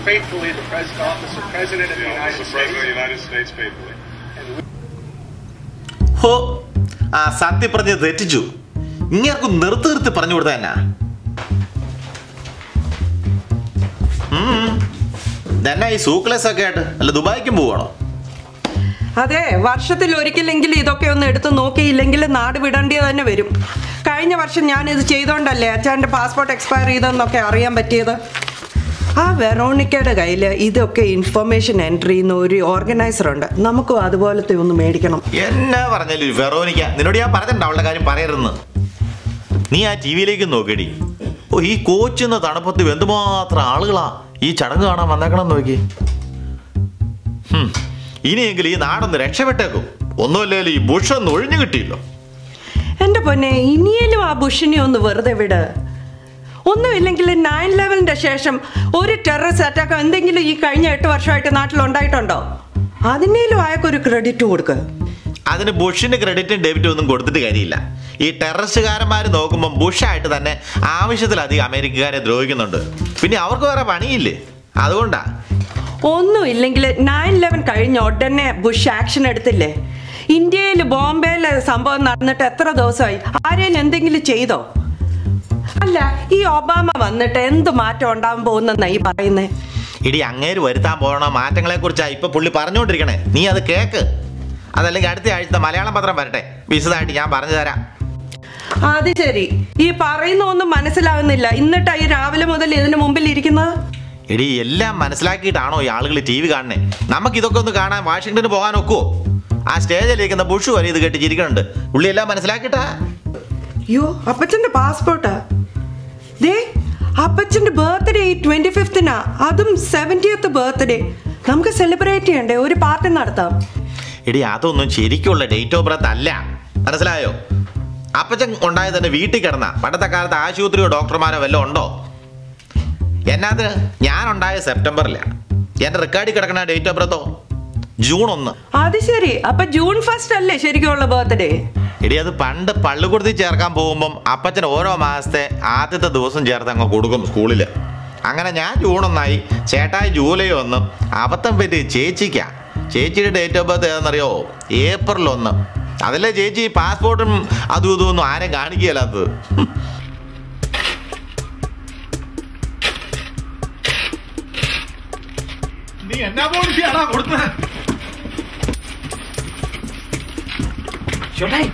faithfully the pres- office of President of the the United office of President of the States. United States faithfully. ഹോ ആ സത്യപ്രതിജ്ഞ തെറ്റിച്ചു ഇങ്ങേർക്കും നിർത്തി നിർത്തി പറഞ്ഞു കൊടുത്ത എന്നാ തന്നെ ഈ സൂക്ക്ലെസ് ഒക്കെ ആയിട്ട് അല്ല ദുബായിക്കും പോവാണോ അതെ വർഷത്തിൽ ഒരിക്കലെങ്കിലും ഇതൊക്കെ ഒന്ന് എടുത്ത് നോക്കിയില്ലെങ്കിൽ നാട് വിടേണ്ടി തന്നെ വരും കഴിഞ്ഞ വർഷം ഞാൻ ഇത് ചെയ്തോണ്ടല്ലേ അച്ഛൻ്റെ പാസ്പോർട്ട് എക്സ്പയർ ചെയ്തെന്നൊക്കെ അറിയാൻ പറ്റിയത് ആ വെറോണിക്കയുടെ കയ്യിൽ ഇതൊക്കെ ഇൻഫർമേഷൻ എൻട്രി ചെയ്യുന്ന ഒരു ഓർഗനൈസർ ഉണ്ട് നമുക്കും അതുപോലത്തെ ഒന്ന് മേടിക്കണം എന്നാ പറഞ്ഞാലും വെറോനിക്ക നിന്നോട് ഞാൻ പറഞ്ഞിട്ടുണ്ട് അവളുടെ കാര്യം പറയരുതെന്ന് നീ ആ ടി വിയിലേക്ക് നോക്കിയടി ഓ ഈ കോച്ചുന്ന തണുപ്പത്ത് എന്തുമാത്രം ആളുകളാ ഈ ചടങ്ങ് കാണാൻ വന്നേക്കണം നോക്കി ഹും, ഇനിയെങ്കിലും ഈ നാടൊന്ന് രക്ഷപ്പെട്ടേക്കും ഒന്നുമല്ലേലും ഈ ബുഷ് ഒന്ന് ഒഴിഞ്ഞു കിട്ടിയല്ലോ എൻ്റെ പൊന്നെ ഇനിയേലും ആ ബുഷിനെ ഒന്ന് വെറുതെ വിട് ഒന്നുമില്ലെങ്കിൽ നയൻ ലെവലിന്റെ ശേഷം ഒരു ടെററിസ്റ്റ് അറ്റാക്ക് എന്തെങ്കിലും ഈ കഴിഞ്ഞ എട്ട് വർഷമായിട്ട് നാട്ടിൽ ഉണ്ടായിട്ടുണ്ടോ അതിനേലും അയാൾക്കൊരു ക്രെഡിറ്റ് കൊടുക്കുക അതിന് ബുഷിന് ക്രെഡിറ്റും ഡെബിറ്റും ഒന്നും കൊടുത്തിട്ട് കാര്യമില്ല ഈ ടെററിസ്റ്റുകാരന്മാർ നോക്കുമ്പോൾ ബുഷായിട്ട് തന്നെ ആവശ്യത്തിലധികം അമേരിക്കക്കാരെ ദ്രോഹിക്കുന്നുണ്ട് പിന്നെ അവർക്ക് വേറെ പണിയില്ലേ അതുകൊണ്ടാ ഒന്നുമില്ലെങ്കിൽ നയൻ ലെവൻ കഴിഞ്ഞ ഉടനെ ബുഷ് ആക്ഷൻ എടുത്തില്ലേ ഇന്ത്യയിൽ ബോംബെയിലെ സംഭവം നടന്നിട്ട് എത്ര ദിവസമായി ആരെയും എന്തെങ്കിലും ചെയ്തോ അല്ല ഈ ഒബാമ വന്നിട്ട് എന്ത് മാറ്റം ഉണ്ടാവാൻ പോകുന്നെന്നാ ഈ പറയുന്നേ ഇടി അങ്ങേര് വരുത്താൻ പോകണ മാറ്റങ്ങളെ കുറിച്ചാ ഇപ്പൊ പുള്ളി പറഞ്ഞുകൊണ്ടിരിക്കണേ നീ അത് കേക്ക് അതല്ലെങ്കിൽ അടുത്ത ആഴ്ചത്തെ മലയാളം പത്രം വരട്ടെ വിശദമായിട്ട് ഞാൻ പറഞ്ഞു തരാം അത് ശരി ഈ പറയുന്ന ഒന്നും മനസ്സിലാവുന്നില്ല എന്നിട്ടാ ഈ രാവിലെ മുതൽ ഇതിന് മുമ്പിൽ ഇരിക്കുന്നത് എടി എല്ലാം മനസ്സിലാക്കിയിട്ടാണോ ഈ ആളുകൾ ടി വി കാണണേ നമുക്ക് ഇതൊക്കെ ഒന്ന് കാണാൻ വാഷിങ്ടണിന് പോകാൻ ഒക്കുവോ ആ സ്റ്റേജിലിരിക്കുന്ന ബുഷ് വരെ ഇത് കേട്ട് ചിരിക്കണുണ്ട് പുള്ളി എല്ലാം മനസ്സിലാക്കിയിട്ടാ അയ്യോ അപ്പച്ചന്റെ പാസ്പോർട്ടാ ദേ അപ്പച്ചന്റെ ബർത്ത്ഡേ ട്വന്റി ഫിഫ്തിനാ അതും സെവൻറ്റിയത്ത് ബർത്ത്ഡേ നമുക്ക് സെലിബ്രേറ്റ് ചെയ്യണ്ടേ ഒരു പാർട്ടി നടത്താം എടി അതൊന്നും ശരിക്കുള്ള ഡേറ്റ് ഓഫ് ബർത്ത് അല്ല മനസ്സിലായോ അപ്പച്ചൻ ഉണ്ടായത് തന്നെ വീട്ടിൽ കിടന്ന പണ്ടത്തെ കാലത്ത് ആശുപത്രിയോ ഡോക്ടർമാരോ വല്ലതും ഉണ്ടോ എന്നാത്തിന് ഞാൻ ഉണ്ടായ സെപ്റ്റംബറിലാണ് എൻ്റെ റെക്കോർഡിൽ കിടക്കുന്ന ഡേറ്റ് ഓഫ് ബർത്തോ ജൂൺ ഒന്ന് അത് ശരി അപ്പൊ ജൂൺ ഫസ്റ്റ് അല്ലേ ശരിക്കുള്ള ബർത്ത്ഡേ എടി അത് പണ്ട് പള്ളിക്കുടത്തിൽ ചേർക്കാൻ പോകുമ്പം അപ്പച്ചൻ ഓരോ മാസത്തെ ആദ്യത്തെ ദിവസം ചേർത്ത് അങ്ങ് കൊടുക്കും സ്കൂളിൽ അങ്ങനെ ഞാൻ ജൂൺ ഒന്നായി ചേട്ടായി ജൂലൈ ഒന്ന് അബദ്ധം പറ്റി ചേച്ചിക്കാ ചേച്ചിയുടെ ഡേറ്റ് ഓഫ് ബർത്ത് ഏതെന്നറിയോ ഏപ്രിൽ ഒന്ന് അതല്ലേ ചേച്ചി പാസ്പോർട്ടും അതും ഇതും ഒന്നും ആരെയും കാണിക്കുകയല്ലാത്തത് നീ എന്നാ പോളിസിയാണോ കൊടുത്തത് ചേട്ടായി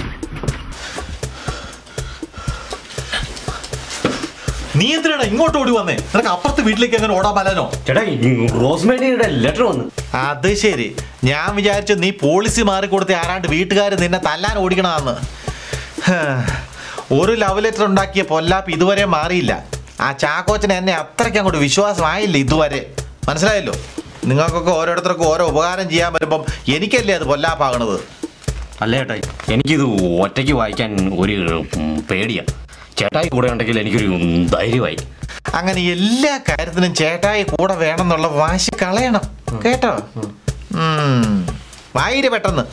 നീ എന്തിനാണ് ഇങ്ങോട്ട് ഓടി വന്നേ നിനക്ക് അപ്പുറത്തെ വീട്ടിലേക്ക് എങ്ങനെ ഓടാൻ പറ്റാനോ ചേട്ടാ റോസ്മേരിയുടെ ലെറ്റർ വന്നു അത് ശരി ഞാൻ വിചാരിച്ചു നീ പോളിസി മാറിക്കൊടുത്ത ആരാണ്ട് വീട്ടുകാർ നിന്നെ തല്ലാൻ ഓടിക്കണമെന്ന് ഹ്. ഒരു ലവ് ലെറ്റർ ഉണ്ടാക്കിയ പൊല്ലാപ്പ് ഇതുവരെ മാറിയില്ല ആ ചാക്കോച്ചന് എന്നെ അത്രയ്ക്ക് അങ്ങോട്ട് വിശ്വാസമായില്ല ഇതുവരെ മനസ്സിലായല്ലോ നിങ്ങൾക്കൊക്കെ ഓരോരുത്തർക്കും ഓരോ ഉപകാരം ചെയ്യാൻ വരുമ്പം എനിക്കല്ലേ അത് പൊല്ലാപ്പാകണത് അല്ല ചേട്ടായി എനിക്കിത് ഒറ്റയ്ക്ക് വായിക്കാൻ ഒരു ഉം, പേടിയാ ചേട്ടായി കൂടെ ഉണ്ടെങ്കിൽ എനിക്കൊരു ഉം, ധൈര്യമായി അങ്ങനെ എല്ലാ കാര്യത്തിനും ചേട്ടായി കൂടെ വേണമെന്നുള്ള വാശി കളയണം കേട്ടോ ഉം. വായിര് പെട്ടെന്ന്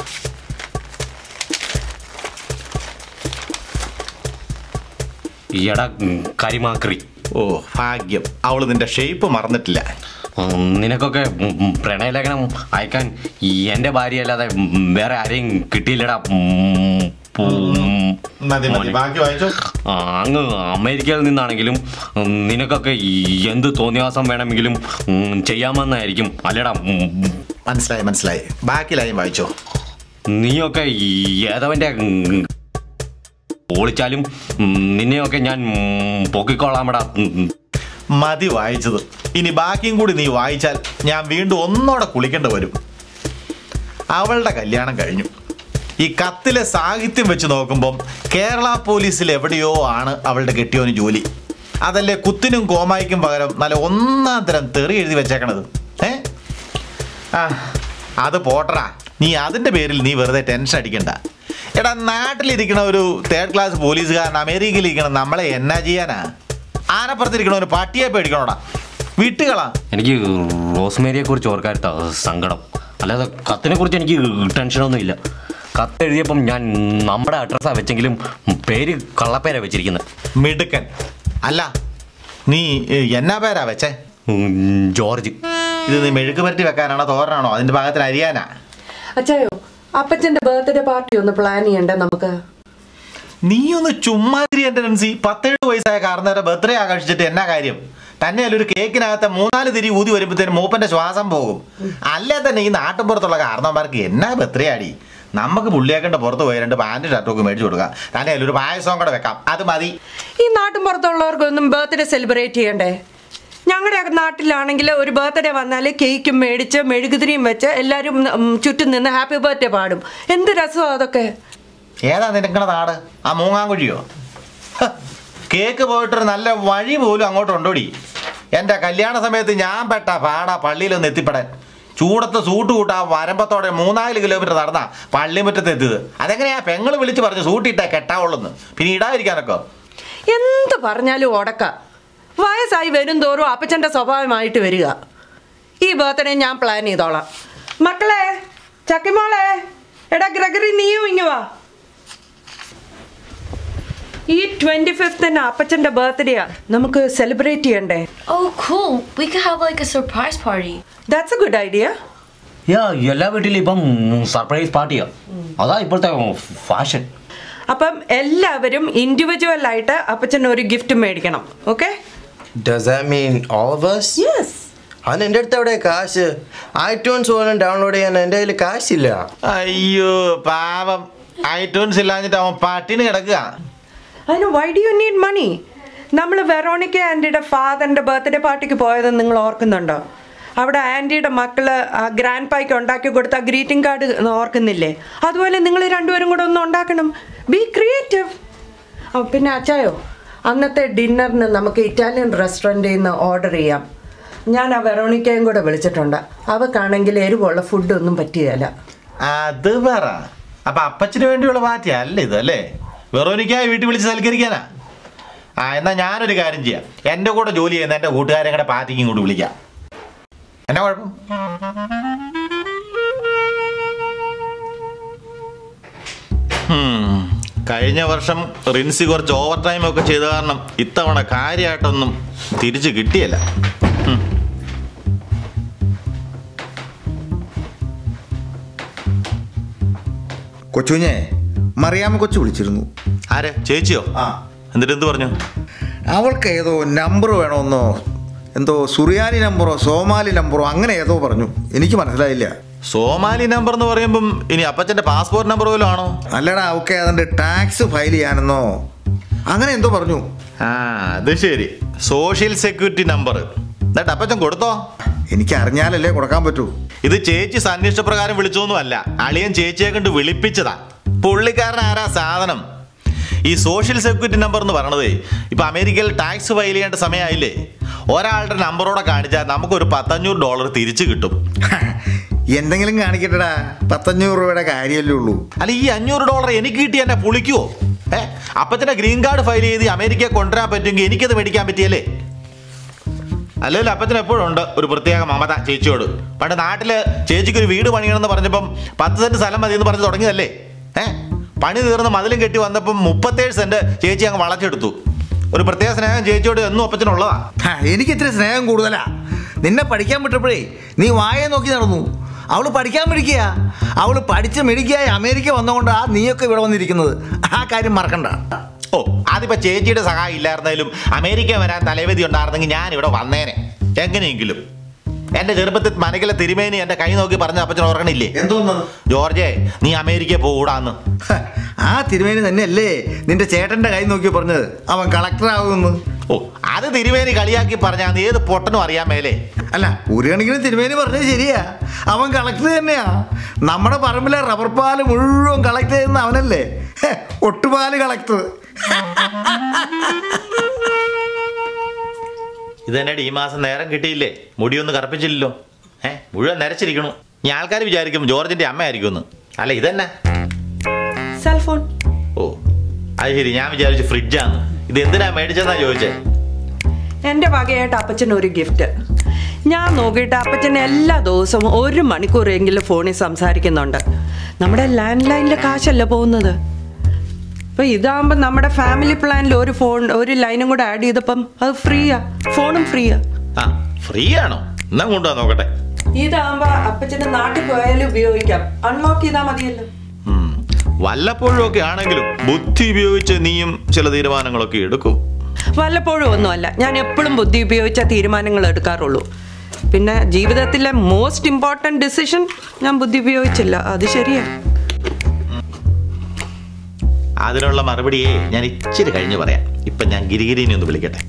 ഈയടാ ഉം, കരിമാക്രി ഓ ഭാഗ്യം അവള് നിന്റെ ഷേപ്പ് മറന്നിട്ടില്ല ഉം, നിനക്കൊക്കെ ഉം, ഉം, പ്രണയലേഖനം അയക്കാൻ ഈ എൻ്റെ ഭാര്യ അല്ലാതെ ഉം, വേറെ ആരെയും കിട്ടിയില്ലടാ ഉം, ഉം, മതി മതി മോനെ. ബാക്കി വായിച്ചോ ആ, അങ്ങ് അമേരിക്കയിൽ നിന്നാണെങ്കിലും ഉം, നിനക്കൊക്കെ ഈ എന്ത് തോന്നിയാസം വേണമെങ്കിലും ഉം, ചെയ്യാമെന്നായിരിക്കും അല്ലടാ ഉം, ഉം, മനസ്സിലായി മനസ്സിലായി ബാക്കി ലൈൻ വായിച്ചോ നീയൊക്കെ ഈ ഏതവന്റെ ഉം, ഓളിച്ചാലും ഉം, നിന്നെയൊക്കെ ഞാൻ ഉം, പൊക്കിക്കോളാമടാ ഉം, ഉം. മതി വായിച്ചത് ഇനി ബാക്കിയും കൂടി നീ വായിച്ചാൽ ഞാൻ വീണ്ടും ഒന്നോടെ കുളിക്കേണ്ടി വരും അവളുടെ കല്യാണം കഴിഞ്ഞു ഈ കത്തിലെ സാഹിത്യം വെച്ച് നോക്കുമ്പം കേരള പോലീസിൽ എവിടെയോ ആണ് അവളുടെ കെട്ടിയോന് ജോലി അതല്ലേ കുത്തിനും കോമായിക്കും പകരം നല്ല ഒന്നാം തരം തെറി എഴുതി വെച്ചേക്കണത് ഏ ആ അത് പോട്ടറാ നീ അതിൻ്റെ പേരിൽ നീ വെറുതെ ടെൻഷൻ അടിക്കണ്ട എടാ നാട്ടിലിരിക്കണ ഒരു തേർഡ് ക്ലാസ് പോലീസുകാരൻ അമേരിക്കയിൽ ഇരിക്കണം നമ്മളെ എന്നാ ചെയ്യാനാ ആനപ്പുറത്തിരിക്കണ ഒരു പട്ടിയെ പേടിക്കണോടാ വിട്ടുകളാ എനിക്ക് റോസ്മേരിയെ കുറിച്ച് ഓർക്കാത്ത സങ്കടം അല്ലാതെ കത്തിനെ കുറിച്ച് എനിക്ക് ടെൻഷനൊന്നും ഇല്ല കത്ത് എഴുതിയപ്പം ഞാൻ നമ്മുടെ അഡ്രസ്സാണ് വെച്ചെങ്കിലും പേര് കള്ളപ്പേരാ വെച്ചിരിക്കുന്നത് മിടുക്കൻ അല്ല നീ ഏ, എന്നാ പേരാ വെച്ചേ ഉം, ജോർജ് ഇത് നീ മെഴുക്ക് പരട്ടി വെക്കാനാണോ തോരനാണോ അതിന്റെ ഭാഗത്തിന് അരിയാനാ അച്ചായോ അപ്പച്ചന്റെ ബർത്ത്ഡേ പാർട്ടി ഒന്ന് പ്ലാൻ ചെയ്യണ്ടേ നമുക്ക് നീ ഒന്ന് ചുമ്മാതിരി എന്റെ നെൻസി പത്തേഴ് വയസ്സായ കാരണവരെ ബർത്ത്ഡേ ആഘോഷിച്ചിട്ട് എന്നാ കാര്യം തന്നെ ഒരു കേക്കിനകത്ത് മൂന്നാല് തിരി ഊതി വരുമ്പോഴത്തേനും മൂപ്പന്റെ ശ്വാസം പോകും അല്ലേ തന്നെ ഈ നാട്ടിൻപുറത്തുള്ള കാരണവന്മാർക്ക് എന്നാ ബർത്ത്ഡേ ആടി നമുക്ക് പുള്ളിയാക്കണ്ട പുറത്ത് പോയി രണ്ട് പാൻറ് ഷർട്ടൊക്കെ മേടിച്ചു കൊടുക്കാം തന്നെ ഒരു പായസവും കൂടെ വെക്കാം അത് മതി ഈ നാട്ടിൻ പുറത്തുള്ളവർക്കൊന്നും ബർത്ത്ഡേ സെലിബ്രേറ്റ് ചെയ്യണ്ടേ ഞങ്ങളുടെ നാട്ടിലാണെങ്കിൽ ഒരു ബർത്ത്ഡേ വന്നാൽ കേക്കും മേടിച്ച് മെഴുകുതിരിയും വെച്ച് എല്ലാവരും ഉം, ചുറ്റും നിന്ന് ഹാപ്പി ബർത്ത്ഡേ പാടും എന്ത് രസമാണ് അതൊക്കെ ഏതാ നിനക്കണ നാട് ആ മൂങ്ങാങ്കുഴിയോ ഹ, കേക്ക് പോയിട്ടൊരു നല്ല വഴി പോലും അങ്ങോട്ട് ഉണ്ടോടി എൻ്റെ കല്യാണ സമയത്ത് ഞാൻ പെട്ട പാടാ പള്ളിയിലൊന്ന് എത്തിപ്പെടാൻ ചൂടത്ത് സൂട്ട് കൂട്ടാ വരമ്പത്തോടെ മൂന്നാല് കിലോമീറ്റർ നടന്നാ പള്ളിമുറ്റത്ത് എത്തിയത് അതെങ്ങനെയാ പെങ്ങള് വിളിച്ച് പറഞ്ഞു സൂട്ടിയിട്ടാ കെട്ടാവുള്ളെന്ന് പിന്നെ ഇടാതിരിക്കാനൊക്കെ എന്ത് പറഞ്ഞാലും ഉടക്ക വയസ്സായി വരും തോറും അപ്പച്ചൻ്റെ സ്വഭാവമായിട്ട് വരിക ഈ ബർത്ത്ഡേ ഞാൻ പ്ലാൻ ചെയ്തോളാം മക്കളെ ചക്കിമോളെ എടാ ഗ്രഗറി നീയും ഇങ്ങ് വാ ഈ ട്വന്റി ഫിഫ്ത്തിന് അപ്പച്ചൻ്റെ ബർത്ത്ഡേയാ നമുക്ക് സെലിബ്രേറ്റ് ചെയ്യണ്ടേ Oh, cool. We could have like a surprise party. That's a good idea yeah എല്ലാ വീട്ടിലും ഇപ്പം സർപ്രൈസ് പാർട്ടിയാ അതാ ഇപ്പോഴത്തെ ഫാഷൻ അപ്പം എല്ലാവരും ഇൻഡിവിജ്വൽ ആയിട്ട് അപ്പച്ചന് ഒരു ഗിഫ്റ്റ് മേടിക്കണം okay Does that mean all of us? Yes അതിന് എൻ്റെ അടുത്ത് എവിടെ കാശ് ഐട്യൂൺസ് പോലും ഡൗൺലോഡ് ചെയ്യാൻ എൻ്റെ കയ്യിൽ കാശില്ല അയ്യോ പാവം ഐറ്റൂൺസ് ഇല്ലാഞ്ഞിട്ട് അവൻ പട്ടിണി കിടക്കുക അതിന് why do you need money നമ്മൾ വെറോണിക്ക ആൻറ്റിയുടെ ഫാദറിൻ്റെ ബർത്ത്ഡേ പാർട്ടിക്ക് പോയത് നിങ്ങൾ ഓർക്കുന്നുണ്ടോ അവിടെ ആൻറ്റിയുടെ മക്കള് ഗ്രാൻഡ് പായ്ക്ക് ഉണ്ടാക്കി കൊടുത്ത ഗ്രീറ്റിംഗ് കാർഡ് ഓർക്കുന്നില്ലേ അതുപോലെ നിങ്ങൾ രണ്ടുപേരും കൂടെ ഒന്ന് ഉണ്ടാക്കണം ബി ക്രിയേറ്റീവ് പിന്നെ അച്ചായോ അന്നത്തെ ഡിന്നറിന് നമുക്ക് ഇറ്റാലിയൻ റെസ്റ്റോറൻറ്റിൽ നിന്ന് ഓർഡർ ചെയ്യാം ഞാൻ ആ വെറോണിക്കയും കൂടെ വിളിച്ചിട്ടുണ്ട് അവക്കാണെങ്കിൽ എരിവുള്ള ഫുഡൊന്നും പറ്റുകയില്ല അത് പറ അപ്പൊ അപ്പച്ചന് വേണ്ടിയുള്ള പാർട്ടി അല്ല ഇത് അല്ലേ വെറോനിക്കായി വീട്ടിൽ വിളിച്ച് സൽക്കരിക്കാനാ ആ എന്നാ ഞാനൊരു കാര്യം ചെയ്യാം എൻ്റെ കൂടെ ജോലി ചെയ്യുന്ന എൻ്റെ കൂട്ടുകാരെ കൂടെ പാർട്ടിക്കും കൂടി വിളിക്കാം എന്നാ കുഴപ്പം ഹും, കഴിഞ്ഞ വർഷം റിൻസി കുറച്ച് ഓവർ ടൈം ഒക്കെ ചെയ്ത കാരണം ഇത്തവണ കാര്യമായിട്ടൊന്നും തിരിച്ചു കിട്ടിയല്ല ഹും. കൊച്ചുഞ്ഞെ മറിയാമ്മ കൊച്ചു വിളിച്ചിരുന്നു ആരെ ചേച്ചിയോ ആ എന്നിട്ട് എന്ത് പറഞ്ഞു അവൾക്ക് ഏതോ നമ്പർ വേണമെന്നോ എന്തോ സുറിയാനി നമ്പറോ സോമാലി നമ്പറോ അങ്ങനെ ഏതോ പറഞ്ഞു എനിക്ക് മനസ്സിലായില്ല സോമാലി നമ്പർ എന്ന് പറയുമ്പം ഇനി അപ്പച്ചന്റെ പാസ്പോർട്ട് നമ്പർ പോലും ആണോ അല്ലടാ അവൾക്ക് അതിൻ്റെ ടാക്സ് ഫയൽ ചെയ്യാനെന്നോ അങ്ങനെ എന്തോ പറഞ്ഞു ആ അത് ശരി സോഷ്യൽ സെക്യൂരിറ്റി നമ്പർ എന്നിട്ട് അപ്പച്ചൻ കൊടുത്തോ എനിക്ക് അറിഞ്ഞാലല്ലേ കൊടുക്കാൻ പറ്റൂ ഇത് ചേച്ചി സന്വേഷണപ്രകാരം വിളിച്ചൊന്നും അല്ല അളിയൻ ചേച്ചിയെ കണ്ട് വിളിപ്പിച്ചതാ പുള്ളിക്കാരൻ ആരാ സാധനം ഈ സോഷ്യൽ സെക്യൂരിറ്റി നമ്പർ എന്ന് പറയണത് ഇപ്പൊ അമേരിക്കയിൽ ടാക്സ് ഫയൽ ചെയ്യേണ്ട സമയമായില്ലേ ഒരാളുടെ നമ്പറോടെ കാണിച്ചാൽ നമുക്കൊരു പത്തഞ്ഞൂറ് ഡോളർ തിരിച്ചു കിട്ടും എന്തെങ്കിലും കാണിക്കട്ടെടാ പത്തഞ്ഞൂറ് രൂപയുടെ കാര്യമല്ലേ ഉള്ളൂ അല്ല ഈ അഞ്ഞൂറ് ഡോളർ എനിക്ക് കിട്ടി എന്നെ പുളിക്കുവോ ഏ അപ്പച്ചന്റെ ഗ്രീൻ കാർഡ് ഫയൽ ചെയ്ത് അമേരിക്കയെ കൊണ്ടുവരാൻ പറ്റുമെങ്കിൽ എനിക്കത് മേടിക്കാൻ പറ്റിയല്ലേ അല്ലെങ്കിൽ അപ്പച്ചന് എപ്പോഴും ഉണ്ട് ഒരു പ്രത്യേക മമത ചേച്ചിയോട് പണ്ട് നാട്ടില് ചേച്ചിക്ക് ഒരു വീട് പണിയണമെന്ന് പറഞ്ഞപ്പം പത്ത് സെന്റ് സ്ഥലം മതി എന്ന് പറഞ്ഞ് തുടങ്ങിയതല്ലേ ഏ പണി തീർന്ന് മതിലും കെട്ടി വന്നപ്പം മുപ്പത്തേഴ് സെന്റ് ചേച്ചി അങ്ങ് വളച്ചെടുത്തു ഒരു പ്രത്യേക സ്നേഹം ചേച്ചിയോട് എന്നും അപ്പച്ചനുള്ളതാ ഹാ, എനിക്ക് ഇത്തിരി സ്നേഹം കൂടുതലാ നിന്നെ പഠിക്കാൻ വിട്ടപ്പോഴേ നീ വായെ നോക്കി നടന്നു അവള് പഠിക്കാൻ മിടിക്കുക അവള് പഠിച്ച് മിടിക്കായി അമേരിക്ക വന്നുകൊണ്ടാ നീയൊക്കെ ഇവിടെ വന്നിരിക്കുന്നത് ആ കാര്യം മറക്കണ്ട ഓ അതിപ്പോ ചേച്ചിയുടെ സഹായം ഇല്ലായിരുന്നാലും അമേരിക്ക വരാൻ തലവേദി ഉണ്ടായിരുന്നെങ്കിൽ ഞാൻ ഇവിടെ വന്നേനെ എങ്ങനെയെങ്കിലും എന്റെ ചെറുപ്പത്തിൽ മനകിലെ തിരുമേനി എന്റെ കൈ നോക്കി പറഞ്ഞ അപ്പച്ചൻ ഓർക്കണില്ലേ എന്തോന്ന് ജോർജേ നീ അമേരിക്ക പോകൂടാന്ന് ഹ, ആ തിരുമേനി തന്നെയല്ലേ നിന്റെ ചേട്ടന്റെ കൈ നോക്കി പറഞ്ഞത് അവൻ കളക്ടർ ആകുമെന്ന് ഓ അത് തിരുമേനി കളിയാക്കി പറഞ്ഞാൽ ഏത് പൊട്ടനും അറിയാൻ മേലേ അല്ല ഒരു കണക്കിന് തിരുമേനി പറഞ്ഞത് ശരിയാ അവൻ കളക്ടർ തന്നെയാ നമ്മുടെ പറമ്പിലെ റബ്ബർ പാല് മുഴുവൻ കളക്ട് ചെയ്യുന്ന അവനല്ലേ ഹെ, ഒട്ടുപാല് കളക്ടർ ഇത് തന്നെ ഈ മാസം നേരം കിട്ടിയില്ലേ മുടിയൊന്നും കറുപ്പിച്ചില്ലല്ലോ ഏ മുഴുവൻ നരച്ചിരിക്കണു ഇനി ആൾക്കാർ വിചാരിക്കും ജോർജിന്റെ അമ്മയായിരിക്കും എന്ന് അല്ല ഇതന്നെ സെൽഫോൺ ഓ അത് ശരി ഞാൻ വിചാരിച്ചു ഫ്രിഡ്ജാന്ന് ഇത് എന്തിനാ മേടിച്ചെന്നാ ചോദിച്ചേ എൻ്റെ വകയായിട്ട് അപ്പച്ചൻ ഒരു ഗിഫ്റ്റ് ഞാൻ നോക്കിയിട്ട് അപ്പച്ചൻ എല്ലാ ദിവസവും ഒരു മണിക്കൂറെങ്കിലും ഫോണിൽ സംസാരിക്കുന്നുണ്ട് നമ്മുടെ ലാൻഡ് ലൈനിലെ കാശല്ല പോകുന്നത് അപ്പോൾ ഇതാകുമ്പോൾ നമ്മുടെ ഫാമിലി പ്ലാനിൽ ഒരു ഫോൺ ഒരു ലൈനും കൂടെ ആഡ് ചെയ്തപ്പം അത് ഫ്രീയാ ഫോണും ഫ്രീയാ ആ ഫ്രീ ആണോ എന്നാ കൊണ്ടുവാ നോക്കട്ടെ ഇതാകുമ്പോ അപ്പച്ചന്റെ നാട്ടിൽ പോയാലും ഉപയോഗിക്കാം അൺലോക്ക് ചെയ്താൽ മതിയല്ലോ ഉം. വല്ലപ്പോഴും ഒക്കെ ആണെങ്കിലും ബുദ്ധി ഉപയോഗിച്ച് നീയും ചില തീരുമാനങ്ങളൊക്കെ എടുക്കും വല്ലപ്പോഴും ഒന്നുമല്ല ഞാൻ എപ്പോഴും ബുദ്ധി ഉപയോഗിച്ച തീരുമാനങ്ങൾ എടുക്കാറുള്ളൂ പിന്നെ ജീവിതത്തിലെ മോസ്റ്റ് ഇമ്പോർട്ടൻറ്റ് ഡിസിഷൻ ഞാൻ ബുദ്ധി ഉപയോഗിച്ചില്ല അത് ശരിയാ അതിനുള്ള മറുപടിയെ ഞാൻ ഇച്ചിരി കഴിഞ്ഞ് പറയാം ഇപ്പൊ ഞാൻ ഗിരിഗിരിനെ ഒന്ന് വിളിക്കട്ടെ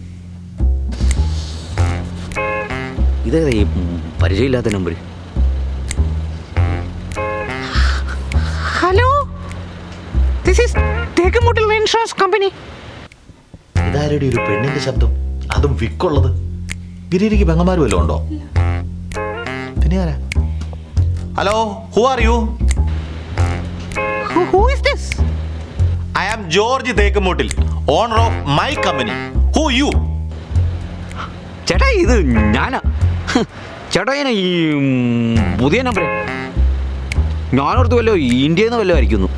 ഇതേ ഈ പരിചയമില്ലാത്ത number hello this is Thekkumuttil insurance company ഇതാരുടെ ഒരു പെണ്ണിന്റെ ശബ്ദം അതും വിക്കുള്ളത് ഗിരിഗിരിക്ക് പെങ്ങന്മാരും വല്ലതും ഉണ്ടോ പിന്നെ ആരാ hello who are you who is this I am George Thekkumoottil owner of my company who you ചേട്ടാ ഇത് ഞാനാ ഹ്, ചേട്ടാ ഇങ്ങനെ ഈ ഉം, പുതിയ നമ്പർ ഞാനോർത്ത് വല്ലോ ഇന്ത്യയിൽ നിന്ന് വല്ലോ ആയിരിക്കുന്നു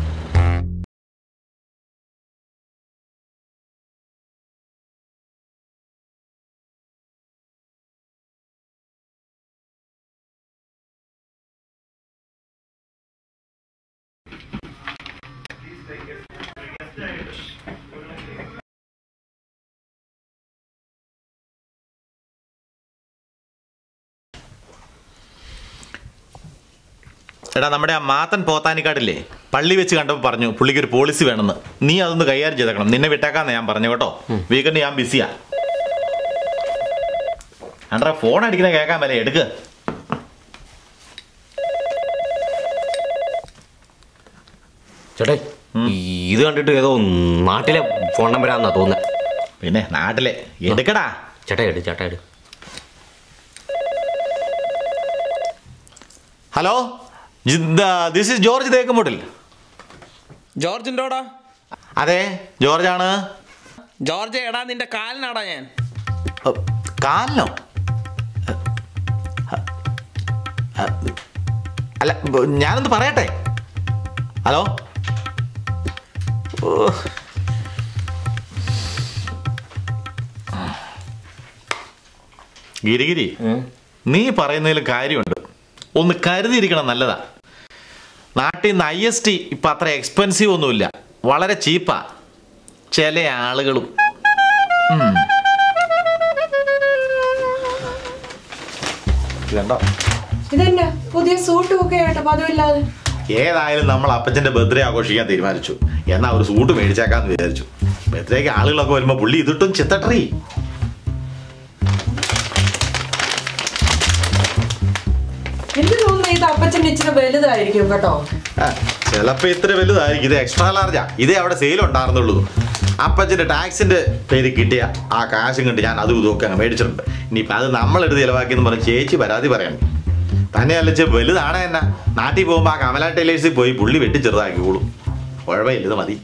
എടാ നമ്മുടെ ആ മാത്തൻ പോത്താനിക്കാടില്ലേ പള്ളി വെച്ച് കണ്ടപ്പോൾ പറഞ്ഞു പുള്ളിക്ക് ഒരു പോളിസി വേണമെന്ന് നീ അതൊന്ന് കൈകാര്യം ചെയ്തേക്കണം നിന്നെ വിട്ടേക്കാന്ന് ഞാൻ പറഞ്ഞു കേട്ടോ വീക്കെൻഡ് ഞാൻ ബിസിയാ അണ്ടാ ഫോൺ അടിക്കുന്ന കേൾക്കാൻ വരെ എടുക്ക് ചേട്ടാ ഇത് കണ്ടിട്ട് ഏതോ നാട്ടിലെ ഫോൺ നമ്പരാന്നാ തോന്നുന്നത് പിന്നെ നാട്ടിലെ എടുക്കടാ ചേട്ടാ എടു ചേട്ടാ എടു hello this is George Thekkumuttil ജോർജിൻ്റെോടാ അതെ ജോർജ് ആണ് ജോർജ് എടാ നിന്റെ കാലിനാടാ ഞാൻ അ, കാലിനോ അ, അ, അല്ല ബ- ഞാനൊന്ന് പറയട്ടെ ഹലോ ഓ. ഗിരിഗിരി നീ പറയുന്നതിൽ കാര്യമുണ്ട് ഒന്ന് കരുതിയിരിക്കണം നല്ലതാ നാട്ടിൽ നിന്ന് ഐ എസ് ടി ഇപ്പം അത്ര എക്സ്പെൻസീവ് ഒന്നുമില്ല വളരെ ചീപ്പാ ചില ആളുകളും കണ്ടോ ഇതെന്നാ പുതിയ സൂട്ടും ഒക്കെ ആയിട്ട് പതിവില്ലാതെ ഏതായാലും നമ്മൾ അപ്പച്ചന്റെ ബർത്ത്ഡേ ആഘോഷിക്കാൻ തീരുമാനിച്ചു എന്നാ ഒരു സൂട്ട് മേടിച്ചേക്കാന്ന് വിചാരിച്ചു ബർത്ത്ഡേക്ക് ആളുകളൊക്കെ വരുമ്പോ പുള്ളി ഇതിട്ടും ചിത്തട്ടറി എനിക്ക് തോന്നുന്നു ഇത് അപ്പച്ചന്റെ ഇച്ചിരി വലുതായിരിക്കും കേട്ടോ ചിലപ്പോ ഇത്ര വലുതായിരിക്കും ഇത് എക്സ്ട്രാ ലാർജാ ഇതേ അവിടെ സെയിൽ ഉണ്ടായിരുന്നുള്ളൂ അപ്പച്ചന്റെ ടാക്സിന്റെ പേര് കിട്ടിയ ആ കാശും കണ്ട് ഞാൻ അതും ഇതും ഒക്കെ അങ്ങ് മേടിച്ചിട്ടുണ്ട് ഇനിയിപ്പോ അത് നമ്മളെടുത്ത് ചിലവാക്കിയെന്ന് പറഞ്ഞ് ചേച്ചി പരാതി പറയണം തന്നെയല്ല ചെ വലുതാണ് എന്നാ നാട്ടിൽ പോകുമ്പോൾ ആ കമല ടൈലേഴ്സിൽ പോയി പുള്ളി വെട്ടി ചെറുതാക്കിക്കോളും കുഴപ്പമില്ല ഇത് മതി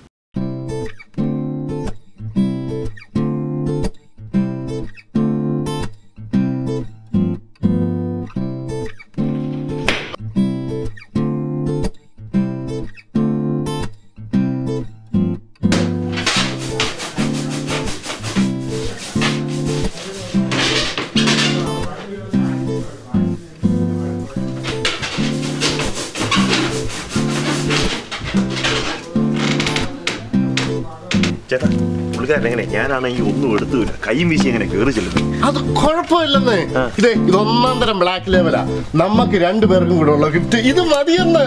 ചേട്ടാ പുള്ളിക്കാരൻ എങ്ങനെ ഞാനാണെങ്കിൽ ഒന്നും എടുത്തുമില്ല കൈയും വീശി എങ്ങനെ കയറി ചെല്ലുന്നു അത് കുഴപ്പമില്ലെന്ന് ഇതേ ഇത് ഒന്നാം തരം ബ്ലാക്ക് ലെവലാ നമുക്ക് രണ്ടുപേർക്കും കൂടെ ഉള്ള ഗിഫ്റ്റ് ഇത് മതിയെന്ന്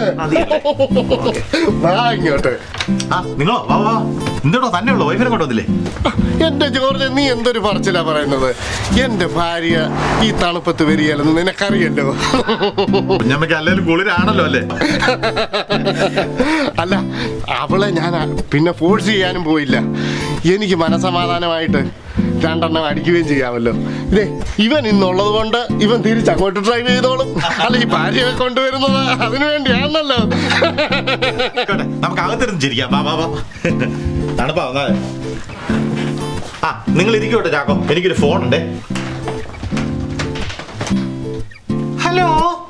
വാ ഇങ്ങോട്ട് ആ നിങ്ങളോ വാ വാ എന്തോടോ തന്നെ ഉള്ളു വൈഫിനെ കൊണ്ടുവന്നില്ലേ എന്റെ ജോർജ് നീ എന്തൊരു പറച്ചിലാ പറയുന്നത് എന്റെ ഭാര്യ ഈ തണുപ്പത്ത് വരികയല്ലെന്ന് നിനക്കറിയല്ലോ കുഞ്ഞമ്മയ്ക്ക് അല്ലെങ്കിലും കുളിരാണല്ലോ അല്ലേ അല്ല അവളെ ഞാൻ ആ- പിന്നെ ഫോഴ്സ് ചെയ്യാനും പോയില്ല എനിക്ക് മനസമാധാനമായിട്ട് രണ്ടെണ്ണം അടിക്കുകയും ചെയ്യാമല്ലോ ഇതേ ഇവൻ ഇന്നുള്ളത് കൊണ്ട് ഇവൻ തിരിച്ചങ്ങോട്ട് ഡ്രൈവ് ചെയ്തോളും അല്ല ഈ ഭാര്യയെ കൊണ്ടുവരുന്നത് അതിനു വേണ്ടിയാണല്ലോ ആയിക്കോട്ടെ, നമുക്ക് അകത്തിരുന്ന് ചിരിക്കാം വാ വാ വാ തണുപ്പാ വന്നാലേ ആ നിങ്ങൾ ഇരിക്കോട്ടെ ചാക്കോ എനിക്കൊരു ഫോൺ ഉണ്ടേ hello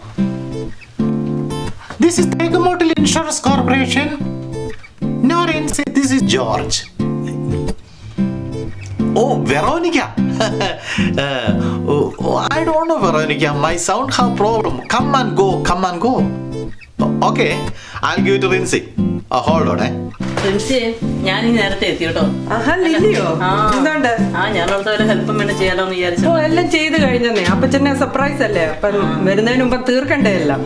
this is Thekkumottil insurance corporation no this is George oh Veronica I don't know Veronica my sound have problem come and go come and go okay I give to Rincy hold ഓണേ പ്രിൻസി ഞാൻ ഈ നേരത്തെ എത്തി കേട്ടോ ആഹാ ലില്ലിയോ ആ. എന്തുണ്ട് ആ ഞാൻ അവിടുത്തെ വല്ല ഹെൽപ്പും വേണം ചെയ്യാലോ എന്ന് വിചാരിച്ചു ഓ എല്ലാം ചെയ്ത് കഴിഞ്ഞെന്നേ അപ്പച്ചനെ സർപ്രൈസ് അല്ലേ അപ്പം വരുന്നതിന് മുമ്പ് തീർക്കണ്ടേ എല്ലാം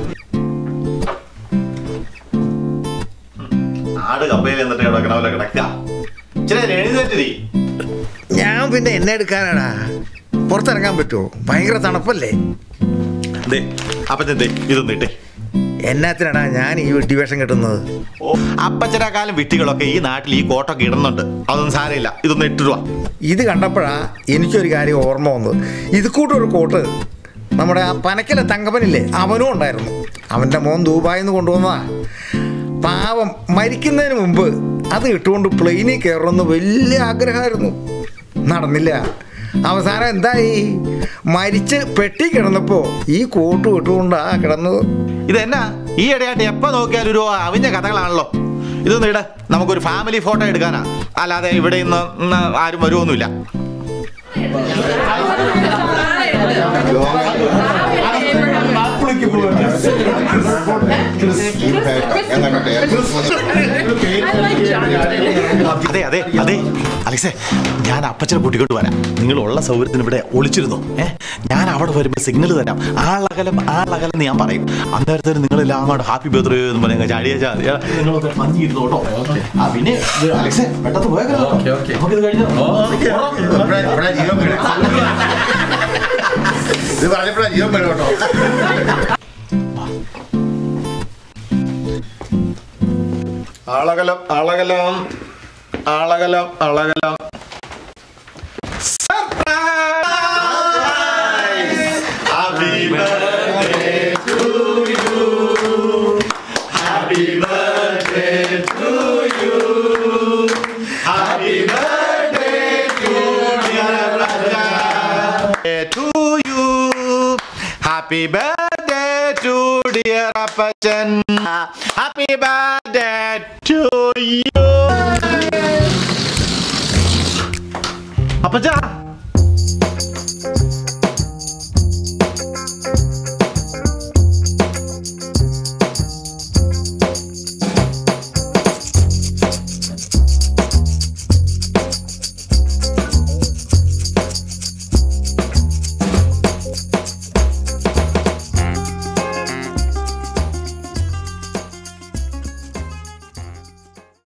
ആട് കപ്പയിൽ എന്നിട്ട് കിടക്കണമല്ലോ കിടക്ക ഇച്ചിരി എഴുന്നേറ്റി ഞാൻ പിന്നെ എന്നെ എടുക്കാനാടാ പുറത്തിറങ്ങാൻ പറ്റുമോ ഭയങ്കര തണുപ്പല്ലേ ദേ അപ്പച്ചൻ ദേ ഇതൊന്നും ഇട്ടേ എന്നാത്തിനടാ ഞാൻ ഈ വെട്ടിവേഷം കിട്ടുന്നത് ഓ അപ്പച്ചനെക്കാളും വിട്ടികളൊക്കെ ഈ നാട്ടിൽ ഈ കോട്ടൊക്കെ ഇടുന്നുണ്ട് അതൊന്നും സാരമില്ല ഇതൊന്നും ഇട്ടിരുവാ ഇത് കണ്ടപ്പോഴാ എനിക്കൊരു കാര്യം ഓർമ്മ വന്നത് ഇത് കൂട്ടൊരു കോട്ട് നമ്മുടെ ആ പനക്കലെ തങ്കപ്പനില്ലേ അവനും ഉണ്ടായിരുന്നു അവൻ്റെ മോൻ ദുബായിൽ നിന്ന് കൊണ്ടുവന്നതാ പാവം മരിക്കുന്നതിന് മുമ്പ് അത് ഇട്ടുകൊണ്ട് പ്ലെയിനിൽ കയറണമെന്ന് വലിയ ആഗ്രഹമായിരുന്നു നടന്നില്ല അവസാനം എന്തായി മരിച്ച് പെട്ടി കിടന്നപ്പോൾ ഈ കോട്ട് ഇട്ടുകൊണ്ടാ കിടന്നത് ഇതെന്നാ ഈ ഇടയായിട്ട് എപ്പോ നോക്കിയാലും ഒരു അവിഞ്ഞ കഥകളാണല്ലോ ഇതൊന്നും ഇട നമുക്കൊരു ഫാമിലി ഫോട്ടോ എടുക്കാനാ അല്ലാതെ ഇവിടെ ഇന്ന് ഇന്ന് ആരും വരുമൊന്നുമില്ല അതെ അതെ അതെ അലക്സേ ഞാൻ അപ്പച്ചനെ കൂട്ടിക്കൊണ്ട് വരാം നിങ്ങൾ ഉള്ള സൗകര്യത്തിന് ഇവിടെ ഒളിച്ചിരുന്നു ഏ ഞാൻ അവിടെ വരുമ്പോൾ സിഗ്നൽ തരാം ആളകലം ആളകലം എന്ന് ഞാൻ പറയും അന്നേരത്തേന് നിങ്ങളെല്ലാം അങ്ങോട്ട് ഹാപ്പി ബർത്ത്ഡേ എന്ന് പറഞ്ഞാൽ ചാടിയാച്ചാൽ മതി ഏ, നിങ്ങളൊക്കെ മഞ്ഞിരുന്നു കേട്ടോ ആ പിന്നെ ഇത് അലക്സേ പെട്ടെന്ന് പോയേക്കാം നമുക്കിത് കഴിഞ്ഞോ ഇത് പറഞ്ഞപ്പോഴാ ജീവൻ വരും കേട്ടോ അളകലം അളകലം അളകലം അളകലം Happy birthday to you. Happy birthday to you. Happy birthday to dear Raja. To you. Happy birthday to dear Apachan. Happy birthday to you.